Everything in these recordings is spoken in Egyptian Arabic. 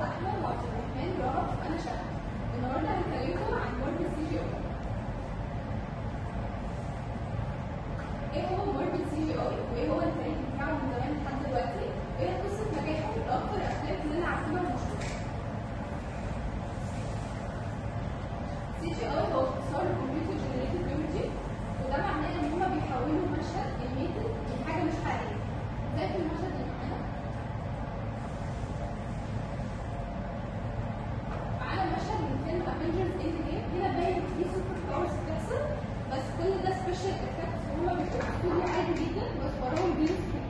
احمد وعبد الرحمن رهف وانا شهد النهارده هنكلمكم عن موربل سي جي اي ايه هو موربل سي جي اي وايه هو التاريخ بتاعه من زمان لحد دلوقتي وايه قصه نجاحه لاكتر افلام كلنا عارفينها ومشهوره سي جي اي هو اختصار كمبيوتر جنريتد ايمجي وده معناه ان هما بيحولوا مشهد انيميتد لحاجه مش حقيقيه زي في المشهد اللي معانا معانا مشهد من فيلم افنجرز اند جيم هنا باين ان في سوبر باورز بتحصل بس كل ده سبيشال افكتس وهما بيبقوا عارفين عادي جدا بس وراهم جرين سكرين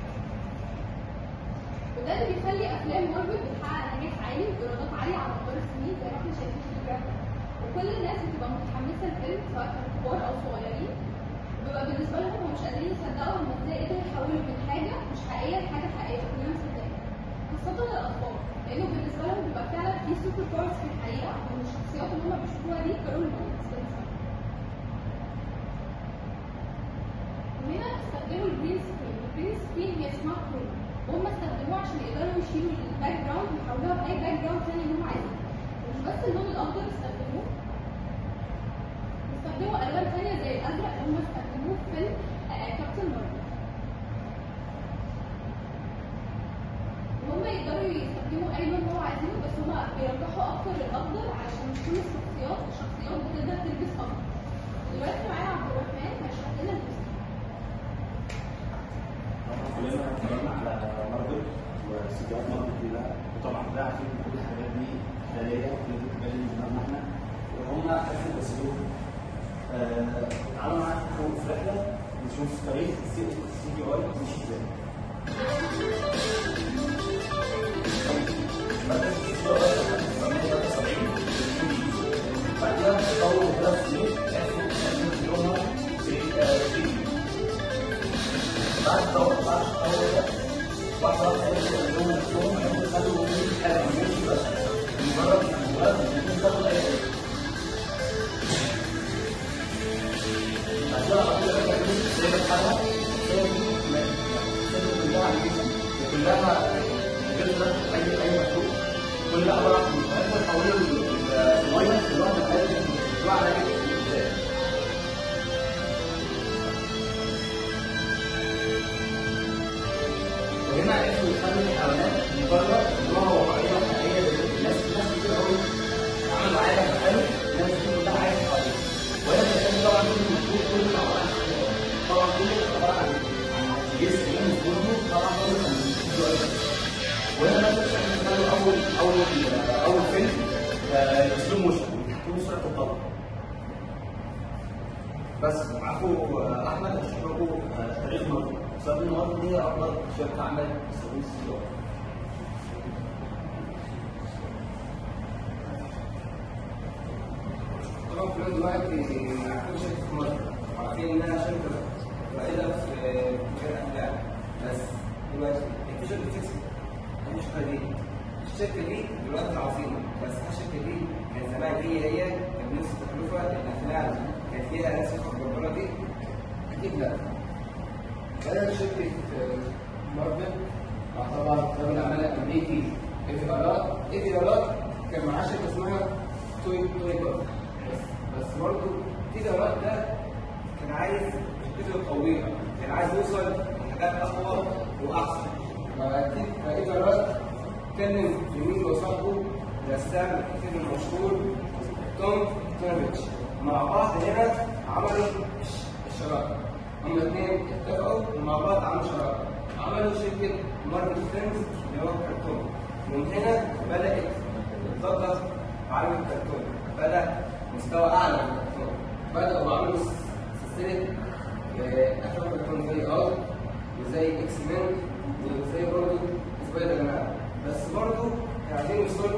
وده اللي بيخلي افلام مارفل بتحقق نجاح عالي وايرادات عاليه على مدار السنين زي ما احنا شايفين في الجراف ده وكل الناس بتبقى متحمسه للفيلم سواء كانوا كبار او صغيرين بيبقى بالنسبه لهم هم مش قادرين يصدقوا هم ازاي قدروا يحولوا من حاجه مش حقيقيه لحاجه حقيقيه كلنا مصدقين خاصه الاطفال لانه بالنسبه لهم بيبقى فعلا في سوبر باورز في الحقيقه وان الشخصيات اللي هم بيشوفوها دي كانوا بالنسبه لهم وهنا استخدموا الجرين سكرين الجرين سكرين هي اسمها كروم وهم استخدموها عشان يقدروا يشيلوا الباك جراوند ويحولوها باي باك جراوند تاني اللي هم عايزينه ومش بس اللون الاخضر استخدموه استخدموا الوان تانية زي الازرق اللي هم استخدموه في فيلم آه، كابتن مارفل وهم يقدروا يستخدموا اي لون هو عايزينه بس هم بيرجحوا اكتر للاخضر علشان مش كل الشخصيات الشخصيات بتقدر تلبس اخضر دلوقتي معانا عبد الرحمن هيشرح لنا القصه كلنا اتكلمنا على مارفل وسيجارات مارفل كلها وطبعا ده عارفين إن كل الحاجات دي خياليه ولازم تبان من دماغنا احنا وهم عرفوا يمثلوها. آه، تعالوا معانا فوق في رحله نشوف تاريخ السي جي اي مش ازاي. بدأ السي جي اي سنة 1973 بعد كده تطور ثلاث سنين عرفوا يعملوا في 3 دي بعد التطور بعد التطور ده واحدة واحدة يبدأوا يعملوا نفسهم يعملوا يخلوا كل حاجة مش بس مجرد مجرد إن ياخدوا أي حاجة. بعد كده على طول يبدأ يعملوا زي الحلقة زي السنة كلها على الجسم وكلها جسم أي أي مخلوق كلها عبارة عن مكونات حوالين المية كلها من أي جسم على جسم وهنا عرفوا يخلوا الحيوانات مجرد نوع واقعيه وحقيقيه زي الناس الناس كتير قوي عملوا عالم حلو الناس دي كلها عايشه حواليه وهنا كان طبعا كل المفروض كل عباره عن طبعا كل عباره عن عن جسم من جسمه طبعا كله كان جوه وهنا مثلا عملوا اول اول اول فيلم سلو موشن بيحكوا سرعه الضوء بس معاكم احمد هشرح لكم تاريخ مارفل بسبب ان مارفل دي اكبر شركه عملت تستخدم السي جي طبعا كلنا دلوقتي عارفين شركة مصر عارفين إنها شركة رائدة في مجال الأفلام بس دلوقتي في شركة تكسب دي مش دي الشركة دي دلوقتي عظيمة بس الشركة دي كان زمان هي هي كان نفس التكلفة الأفلام كان فيها ناس الجبارة دي أكيد لا بدأت شركة آه، مارفل مع طبعا رجل الأعمال الأمريكي إيفي أراد إيفي أراد كان معاه شركة اسمها توي توي بار بس بس برضه إيفي أراد ده كان عايز شركته قوية كان عايز يوصل لحاجات أقوى وأحسن فإيفي أراد كلم زميله وصاحبه رسام الكاتب المشهور توم تورفيتش مع بعض هنا عملوا الش- الشراكة هما الاثنين اتفقوا ومع بعض عملوا شراكة عملوا شركة مارفل فيلمز اللي هو الكرتون ومن هنا بدأت تتطور في عالم الكرتون بدأ مستوى أعلى من الكرتون بدأوا عملوا س- سلسلة آه، أفلام كرتون زي أرض وزي إكس مان وزي برضه سبايدر مان بس برضه كانوا عايزين يوصلوا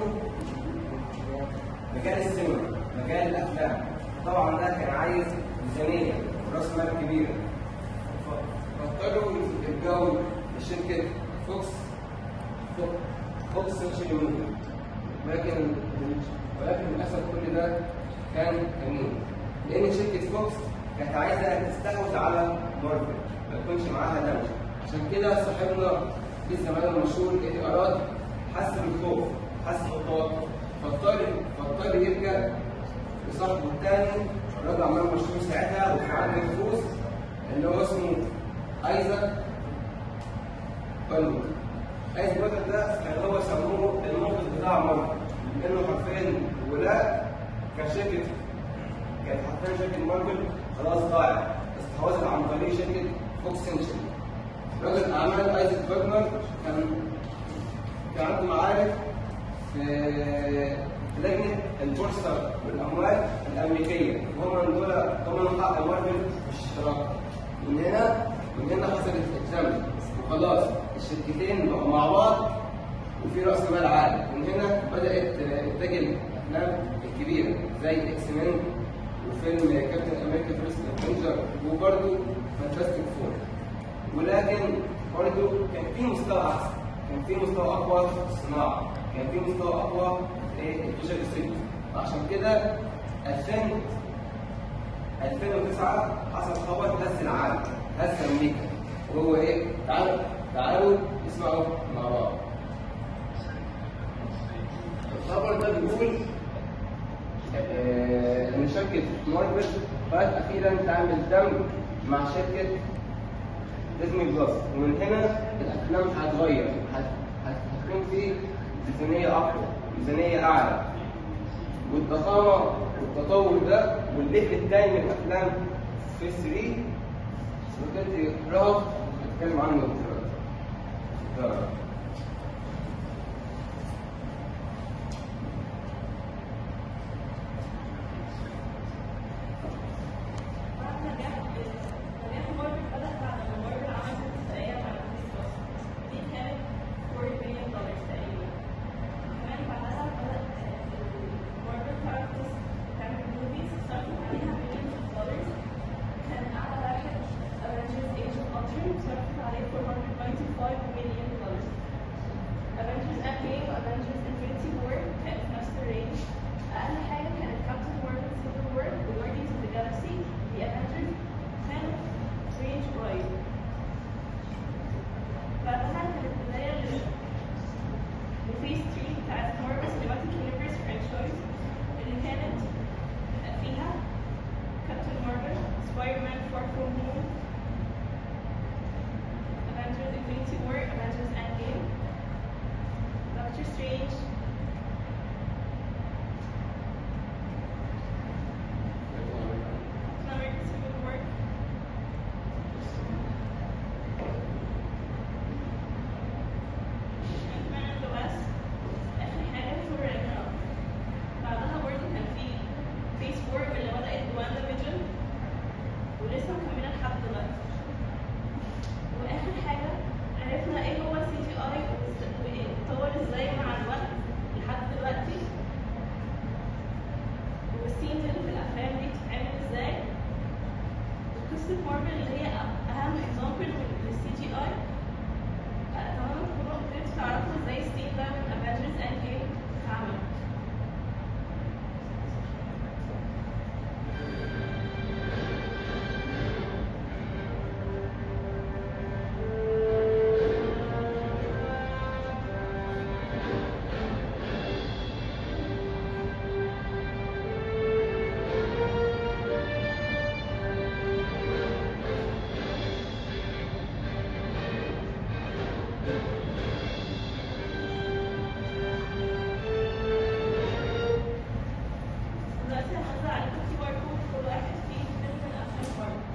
مجال السينما مجال الافلام طبعا ده كان عايز ميزانيه وراس مال كبيره ف- فاضطروا يلجأوا لشركه فوكس فوك- فوكس سنشري موفي ولكن ولكن للاسف كل ده كان جميل لان شركه فوكس كانت عايزه تستحوذ على مارفل ما يكونش معاها دمج عشان كده صاحبنا في الزمان المشهور ايدي اراد حس بالخوف حاسس بالتوتر فاضطر فاضطر يلجا لصاحبه الثاني الراجل عمال مشهور ساعتها وكان عنده نفوذ اللي هو اسمه ايزاك بالمر ايزاك بالمر ده كان هو سموه المنقذ بتاع مارفل لانه حرفيا ولاء كشركه كانت حرفيا شركه مارفل خلاص ضايعه استحوذت عن طريق شركه فوكس سنشن رجل اعمال ايزاك بالمر كان كان عنده معارف في لجنه البورصه والاموال الامريكيه وهم دول ضمنوا حق مارفل بالاشتراك من هنا من هنا حصلت الزمن وخلاص الشركتين بقوا مع بعض وفي راس مال عالي من هنا بدات انتاج الافلام الكبيره زي اكس مان وفيلم كابتن امريكا فيرست افنجر وبرده فانتاستيك فور ولكن برضه كان في مستوى احسن كان في مستوى اقوى في الصناعه كان في مستوى اقوى في الفيجوال ستوديو عشان كده 2000 2009 حصل خبر هز العالم هز امريكا وهو ايه؟ تعالوا تعالوا اسمعوا مع بعض الخبر ده بيقول آه، ان شركه مارفل قررت اخيرا تعمل دمج مع شركه ديزني بلس ومن هنا الافلام هتتغير هت- هت- هتكون في ميزانيه اقوى ميزانيه اعلى والضخامه والتطور ده والليفل الثاني من الافلام في 3 سباكيتي رهب هتكلم عنه دلوقتي ده. بعد نجاح نجاح مارفل بدأ بعد ما مارفل عملت اتفاقية مع ديزني بلس دي كانت 40 مليون دولار تقريبا كمان بعدها بدأ مارفل كاركترز تعمل موفيز صرفوا عليها مليون دولار كان أعلى واحد Avengers Age of Ultron صرفت عليه 495 مليون دولار Avengers Endgame وAvengers Infinity War كانت في نفس الرينج أقل حاجة كانت Captain Marvel Civil War وGuardians of the Galaxy The Avengers كانت في رينج قريب بعدها كانت بداية ل- لفيس 3 بتاعت Marvel Cinematic Universe franchise اللي كانت فيها كابتن مارفل Spider-Man Far From Home Avengers Infinity War Avengers Endgame Doctor Strange Captain America Civil War Ant-Man and the Wasp آخر حاجة Thor Ragnarok بعدها برضه كان في فيس 4 اللي بدأت بواندا فيجن ولسه مكملة لحد دلوقتي واخر حاجه عرفنا ايه هو السي جي اي واتطور ازاي مع الوقت لحد دلوقتي والسينز اللي في الافلام دي بتتعمل ازاي وقصه مارفل اللي هي اهم اكزامبل للسي جي اي اتمنى تكونوا قدرتوا تعرفوا ازاي السين ده من افنجرز اند جيم اتعمل دلوقتي هنزل عليكم كيو ار كود كل واحد فيه فيلم من افلام مارفل